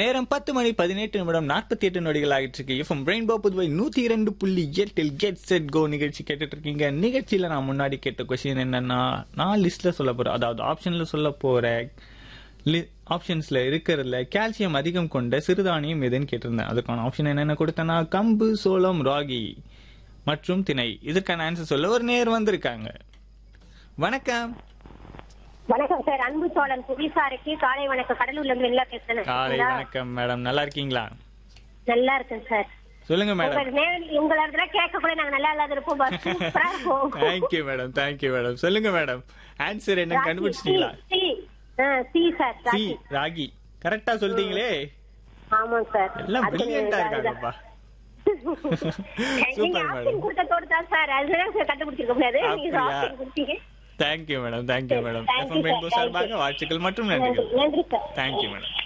நேரம் பத்து மணி பதினெட்டு நிமிடம் நாற்பத்தி எட்டு நொடிகள் ஆகிட்டு இருக்கு எஃப்எம் ரெயின்போ புதுவை நூத்தி இரண்டு புள்ளி எட்டில் கெட் செட் கோ நிகழ்ச்சி கேட்டுட்டு இருக்கீங்க நிகழ்ச்சியில நான் முன்னாடி கேட்ட கொஸ்டின் என்னன்னா நான் லிஸ்ட்ல சொல்ல போறேன் அதாவது ஆப்ஷன்ல சொல்ல போற ஆப்ஷன்ஸ்ல இருக்கிறதுல கால்சியம் அதிகம் கொண்ட சிறுதானியம் எதுன்னு கேட்டிருந்தேன் அதுக்கான ஆப்ஷன் என்னென்ன கொடுத்தேன்னா கம்பு சோளம் ராகி மற்றும் திணை இதற்கான ஆன்சர் சொல்ல ஒரு நேர் வந்திருக்காங்க வணக்கம் வணக்கம் சார் அன்பு சோழன் புவிசாருக்கு காலை வணக்கம் கடலூர்ல இருந்து வெளில பேசுறேன் காலை நல்லா- வணக்கம் மேடம் நல்லா இருக்கீங்களா நல்லா இருக்கேன் சார் சொல்லுங்க மேடம் உங்க நேரில் உங்களை இடத்துல கேட்க கூட நாங்க நல்லா இல்லாத இருப்போம் பஸ் சூப்பரா இருக்கும் தேங்க்யூ மேடம் தேங்க்யூ மேடம் சொல்லுங்க மேடம் ஆன்சர் என்ன ராகி, கண்டுபிடிச்சிட்டீங்களா சி, சி. ஆ, C sir C ragi. Ragi கரெக்டா சொல்லிட்டீங்களே ஆமாங்க சார் எல்லாம் அது பிரில்லியண்டா அதுதான். இருக்காங்கப்பா நீங்க சூப்பர் மேடம் ஆப்ஷன் கொடுத்ததோடு தான் சார் அதுதான் சார் கண்டுபிடிச்சிருக்க முடியாது நீங்க அப்படியா? ஆப்ஷன் கொடுத்தீங்க thank you madam thank you madam Thank you, FM sir. Rainbow Thank சார்பாக you. வாழ்த்துக்கள் மற்றும் நன்றி நன்றிகள் நன்றி சார் தேங்க்யூ மேடம்